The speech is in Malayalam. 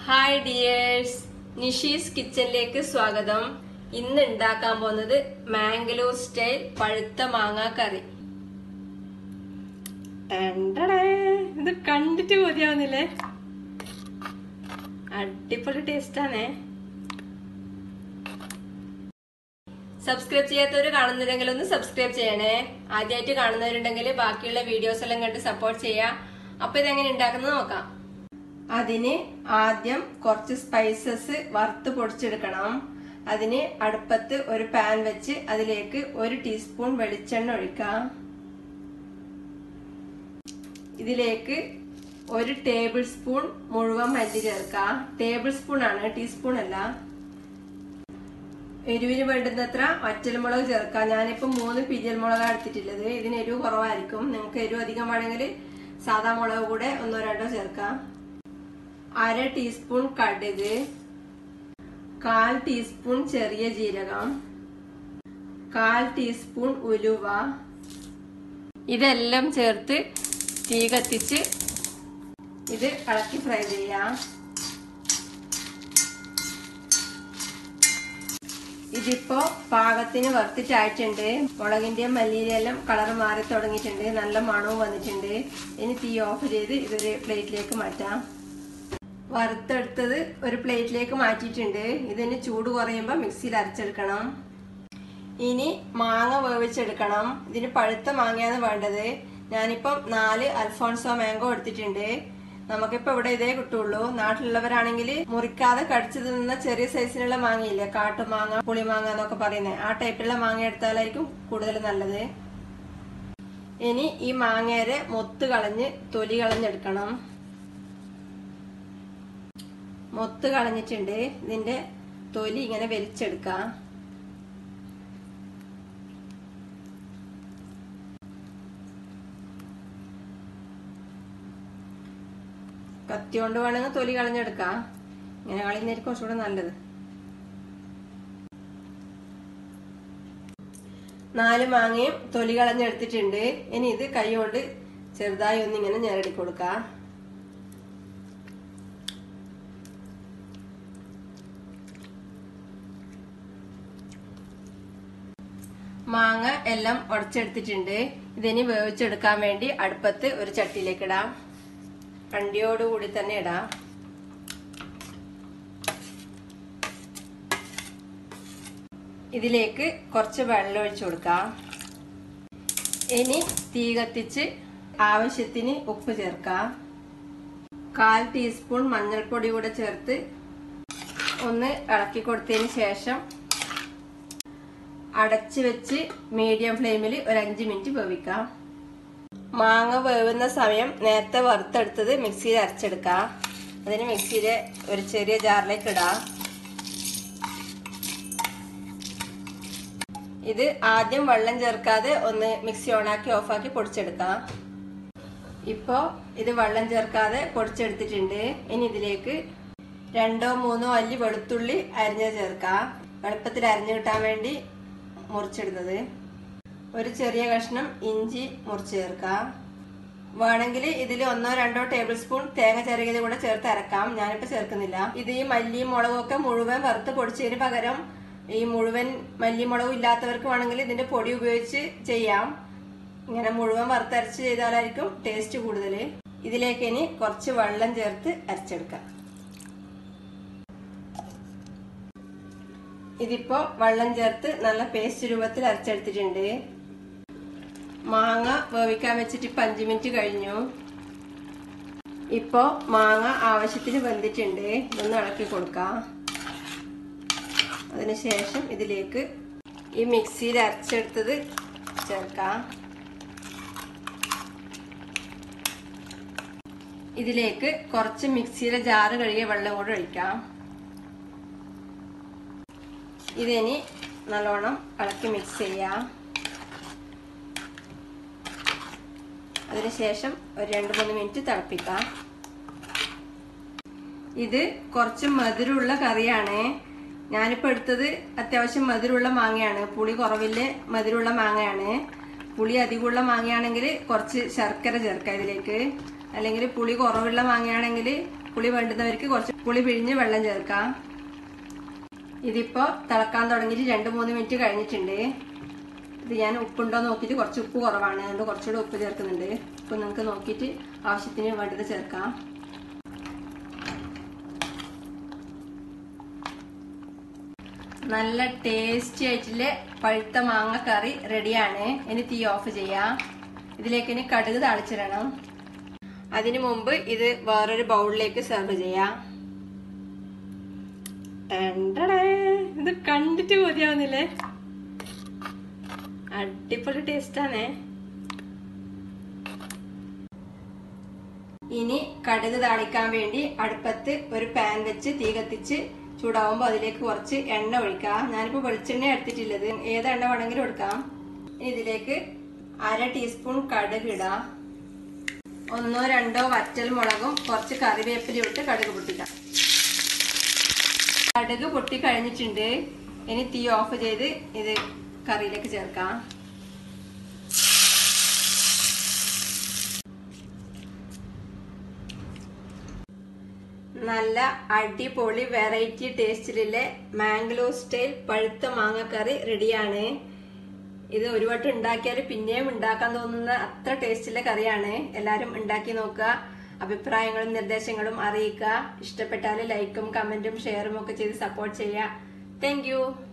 ഹായ് ഡിയേഴ്സ് നിഷീസ് കിച്ചണിലേക്ക് സ്വാഗതം ഇന്ന് ഉണ്ടാക്കാൻ പോകുന്നത് മാംഗ്ലൂർ സ്റ്റൈൽ പഴുത്ത മാങ്ങാ കറി ടണ്ടടേ. ഇത് കണ്ടിട്ട് കൊതിയാവുന്നില്ലേ അടിപൊളി ടേസ്റ്റാണേ സബ്സ്ക്രൈബ് ചെയ്യാത്തവർ കാണുന്നുണ്ടെങ്കിൽ ഒന്ന് സബ്സ്ക്രൈബ് ചെയ്യണേ ആദ്യമായിട്ട് കാണുന്നവരുണ്ടെങ്കിൽ ബാക്കിയുള്ള വീഡിയോസ് എല്ലാം കണ്ട് സപ്പോർട്ട് ചെയ്യാം അപ്പൊ ഇതെങ്ങനെ ഉണ്ടാക്കുന്നത് നോക്കാം അതിന് ആദ്യം കുറച്ച് സ്പൈസസ് വറുത്ത് പൊടിച്ചെടുക്കണം അതിന് അടുപ്പത്ത് ഒരു പാൻ വെച്ച് അതിലേക്ക് ഒരു ടീസ്പൂൺ വെളിച്ചെണ്ണ ഒഴിക്കാം ഇതിലേക്ക് ഒരു ടേബിൾ സ്പൂൺ മുഴുവൻ മല്ലി ചേർക്കാം ടേബിൾ സ്പൂൺ ആണ് ടീസ്പൂൺ അല്ല എരിവിന് വേണ്ടുന്നത്ര ഒറ്റൽമുളക് ചേർക്കാം ഞാനിപ്പോ മൂന്ന് പിരിയൽ മുളകാണ് എടുത്തിട്ടുള്ളത് ഇതിന് എരിവ് കുറവായിരിക്കും നിങ്ങൾക്ക് എരിവ് അധികം വേണമെങ്കിൽ സാധാ മുളക് കൂടെ ഒന്നോ രണ്ടോ ചേർക്കാം അര ടീസ്പൂൺ കടുക് കാൽ ടീസ്പൂൺ ചെറിയ ജീരകം കാൽ ടീസ്പൂൺ ഉലുവ ഇതെല്ലാം ചേർത്ത് തീ കത്തിച്ച് ഇത് ഇളക്കി ഫ്രൈ ചെയ്യാം ഇതിപ്പോ പാകത്തിന് വറുത്തിട്ടായിട്ടുണ്ട് മുളകിന്റെയും മല്ലിയിലെല്ലാം കളർ മാറി തുടങ്ങിയിട്ടുണ്ട് നല്ല മണവും വന്നിട്ടുണ്ട് ഇനി തീ ഓഫ് ചെയ്ത് ഇതൊരു പ്ലേറ്റിലേക്ക് മാറ്റാം വറുത്തെടുത്തത് ഒരു പ്ലേറ്റിലേക്ക് മാറ്റിയിട്ടുണ്ട് ഇതിന് ചൂട് കുറയുമ്പോൾ മിക്സിയിൽ അരച്ചെടുക്കണം ഇനി മാങ്ങ വേവിച്ചെടുക്കണം ഇതിന് പഴുത്ത മാങ്ങയാണ് വേണ്ടത് ഞാനിപ്പം നാല് അൽഫോൺസോ മാംഗോ എടുത്തിട്ടുണ്ട് നമുക്കിപ്പോ ഇവിടെ ഇതേ കിട്ടുള്ളൂ നാട്ടിലുള്ളവരാണെങ്കിൽ മുറിക്കാതെ കടിച്ചു തിന്ന ചെറിയ സൈസിലുള്ള മാങ്ങയില്ലേ കാട്ടുമാങ്ങ പുളിമാങ്ങ എന്നൊക്കെ പറയുന്നത് ആ ടൈപ്പിലുള്ള മാങ്ങ എടുത്താലായിരിക്കും കൂടുതൽ നല്ലത് ഇനി ഈ മാങ്ങേരെ മൊത്ത് കളഞ്ഞ് തൊലി കളഞ്ഞെടുക്കണം മൊത്ത് കളഞ്ഞിട്ടുണ്ട് ഇതിന്റെ തൊലി ഇങ്ങനെ വലിച്ചെടുക്കാം കത്തി കൊണ്ട് വേണമെങ്കിൽ തൊലി കളഞ്ഞെടുക്കാം ഇങ്ങനെ കളയുന്നതായിരിക്കും കുറച്ചുകൂടെ നല്ലത് നാല് മാങ്ങയും തൊലി കളഞ്ഞെടുത്തിട്ടുണ്ട് ഇനി ഇത് കൈ കൊണ്ട് ചെറുതായി ഒന്നിങ്ങനെ ഞെരടി കൊടുക്കാം മാങ്ങ എല്ലാം ഉടച്ചെടുത്തിട്ടുണ്ട് ഇതിനി വേവിച്ചെടുക്കാൻ വേണ്ടി അടുപ്പത്ത് ഒരു ചട്ടിയിലേക്ക് ഇടാം കണ്ടിയോടുകൂടി തന്നെ ഇടാം ഇതിലേക്ക് കുറച്ച് വെള്ളം ഒഴിച്ചു കൊടുക്കാം ഇനി തീ കത്തിച്ച് ആവശ്യത്തിന് ഉപ്പ് ചേർക്കാം കാൽ ടീസ്പൂൺ മഞ്ഞൾപ്പൊടി കൂടെ ചേർത്ത് ഒന്ന് ഇളക്കി കൊടുത്തതിന് ശേഷം അടച്ചു വെച്ച് മീഡിയം ഫ്ലെയിമിൽ ഒരു അഞ്ച് മിനിറ്റ് വേവിക്കാം മാങ്ങ വേവുന്ന സമയം നേരത്തെ വറുത്തെടുത്തത് മിക്സിയിൽ അരച്ചെടുക്കാം അതിന് മിക്സിയിലെ ഒരു ചെറിയ ജാറിലേക്ക് ഇടാം ഇത് ആദ്യം വെള്ളം ചേർക്കാതെ ഒന്ന് മിക്സി ഓണാക്കി ഓഫാക്കി പൊടിച്ചെടുക്കാം ഇപ്പോ ഇത് വെള്ളം ചേർക്കാതെ പൊടിച്ചെടുത്തിട്ടുണ്ട് ഇനി ഇതിലേക്ക് രണ്ടോ മൂന്നോ അല്ലി വെളുത്തുള്ളി അരിഞ്ഞ് ചേർക്കാം എളുപ്പത്തിൽ അരിഞ്ഞു കിട്ടാൻ വേണ്ടി മുറിച്ചിടുന്നത് ഒരു ചെറിയ കഷ്ണം ഇഞ്ചി മുറിച്ച് ചേർക്കാം വേണമെങ്കിൽ ഇതിൽ ഒന്നോ രണ്ടോ ടേബിൾ സ്പൂൺ തേങ്ങ ചെറുകിയത് കൂടെ ചേർത്ത് അരക്കാം ഞാനിപ്പോ ചേർക്കുന്നില്ല ഇത് ഈ മല്ലിയും മുളകും ഒക്കെ മുഴുവൻ വറുത്ത് പൊടിച്ചതിന് പകരം ഈ മുഴുവൻ മല്ലി മുളകും ഇല്ലാത്തവർക്ക് വേണമെങ്കിൽ ഇതിന്റെ പൊടി ഉപയോഗിച്ച് ചെയ്യാം ഇങ്ങനെ മുഴുവൻ വറുത്തരച്ച് ചെയ്താലായിരിക്കും ടേസ്റ്റ് കൂടുതൽ ഇതിലേക്ക് ഇനി കുറച്ച് വെള്ളം ചേർത്ത് അരച്ചെടുക്കാം ഇതിപ്പോ വെള്ളം ചേർത്ത് നല്ല പേസ്റ്റ് രൂപത്തിൽ അരച്ചെടുത്തിട്ടുണ്ട് മാങ്ങ വേവിക്കാൻ വെച്ചിട്ട് ഇപ്പൊ അഞ്ചു മിനിറ്റ് കഴിഞ്ഞു ഇപ്പോ മാങ്ങ ആവശ്യത്തിന് വെന്തിട്ടുണ്ട് ഇതൊന്ന് ഇളക്കി കൊടുക്കാം അതിനുശേഷം ഇതിലേക്ക് ഈ മിക്സിയിൽ അരച്ചെടുത്തത് ചേർക്കാം ഇതിലേക്ക് കുറച്ച് മിക്സിയിലെ ജാറ് കഴുകിയ വെള്ളം കൂടെ ഒഴിക്കാം ഇതിനി നല്ലോണം ഇളക്കി മിക്സ് ചെയ്യാം അതിനുശേഷം ഒരു രണ്ട് മൂന്ന് മിനിറ്റ് തിളപ്പിക്കാം ഇത് കുറച്ച് മധുരമുള്ള കറിയാണ് ഞാനിപ്പോൾ എടുത്തത് അത്യാവശ്യം മധുരമുള്ള മാങ്ങയാണ് പുളി കുറവില്ല മധുരമുള്ള മാങ്ങയാണ് പുളി അധികമുള്ള മാങ്ങയാണെങ്കിൽ കുറച്ച് ശർക്കര ചേർക്കാം ഇതിലേക്ക് അല്ലെങ്കിൽ പുളി കുറവുള്ള മാങ്ങയാണെങ്കിൽ പുളി വേണ്ടുന്നവർക്ക് കുറച്ച് പുളി പിഴിഞ്ഞ് വെള്ളം ചേർക്കാം ഇതിപ്പോ തിളക്കാൻ തുടങ്ങിയിട്ട് രണ്ട് മൂന്ന് മിനിറ്റ് കഴിഞ്ഞിട്ടുണ്ട് ഇത് ഞാൻ ഉപ്പുണ്ടോ നോക്കിയിട്ട് കുറച്ച് ഉപ്പ് കുറവാണ് അതുകൊണ്ട് കുറച്ചുകൂടെ ഉപ്പ് ചേർക്കുന്നുണ്ട് ഉപ്പ് നിങ്ങൾക്ക് നോക്കിയിട്ട് ആവശ്യത്തിന് വേണ്ടത് ചേർക്കാം നല്ല ടേസ്റ്റി ആയിട്ടുള്ള പഴുത്ത മാങ്ങ കറി റെഡിയാണ് ഇനി തീ ഓഫ് ചെയ്യാം ഇതിലേക്ക് ഇനി കടുക് താളിച്ചിടണം അതിനു മുമ്പ് ഇത് വേറൊരു ബൗളിലേക്ക് സെർവ് ചെയ്യാം ടണ്ടടേ. ഇത് കണ്ടിട്ട് മതിയാവുന്നില്ലേ അടിപൊളി ടേസ്റ്റാണേ ഇനി കടുക് താളിക്കാൻ വേണ്ടി അടുപ്പത്ത് ഒരു പാൻ വെച്ച് തീ കത്തിച്ച് ചൂടാവുമ്പോൾ അതിലേക്ക് കുറച്ച് എണ്ണ ഒഴിക്കാം ഞാനിപ്പോ വെളിച്ചെണ്ണ എടുത്തിട്ടുള്ളത് ഏത് എണ്ണ വേണമെങ്കിലും എടുക്കാം ഇനി ഇതിലേക്ക് അര ടീസ്പൂൺ കടുക് ഇടാം ഒന്നോ രണ്ടോ വറ്റൽ മുളകും കുറച്ച് കറിവേപ്പിലയും ഇട്ട് കടുക് പൊട്ടിക്കാം കടുക് പൊട്ടി കഴിഞ്ഞിട്ടുണ്ട് ഇനി തീ ഓഫ് ചെയ്ത് ഇത് കറിയിലേക്ക് ചേർക്കാം നല്ല അടിപൊളി വെറൈറ്റി ടേസ്റ്റിലുള്ള മാംഗ്ലോ സ്റ്റൈൽ പഴുത്ത മാങ്ങക്കറി റെഡിയാണ് ഇത് ഒരു വട്ടം ഉണ്ടാക്കിയാൽ പിന്നെയും ഉണ്ടാക്കാൻ തോന്നുന്ന അത്ര ടേസ്റ്റുള്ള കറിയാണ് എല്ലാവരും ഉണ്ടാക്കി നോക്കുക അഭിപ്രായങ്ങളും നിർദ്ദേശങ്ങളും അറിയിക്കുക ഇഷ്ടപ്പെട്ടാൽ ലൈക്കും കമന്റും ഷെയറും ഒക്കെ ചെയ്ത് സപ്പോർട്ട് ചെയ്യുക താങ്ക്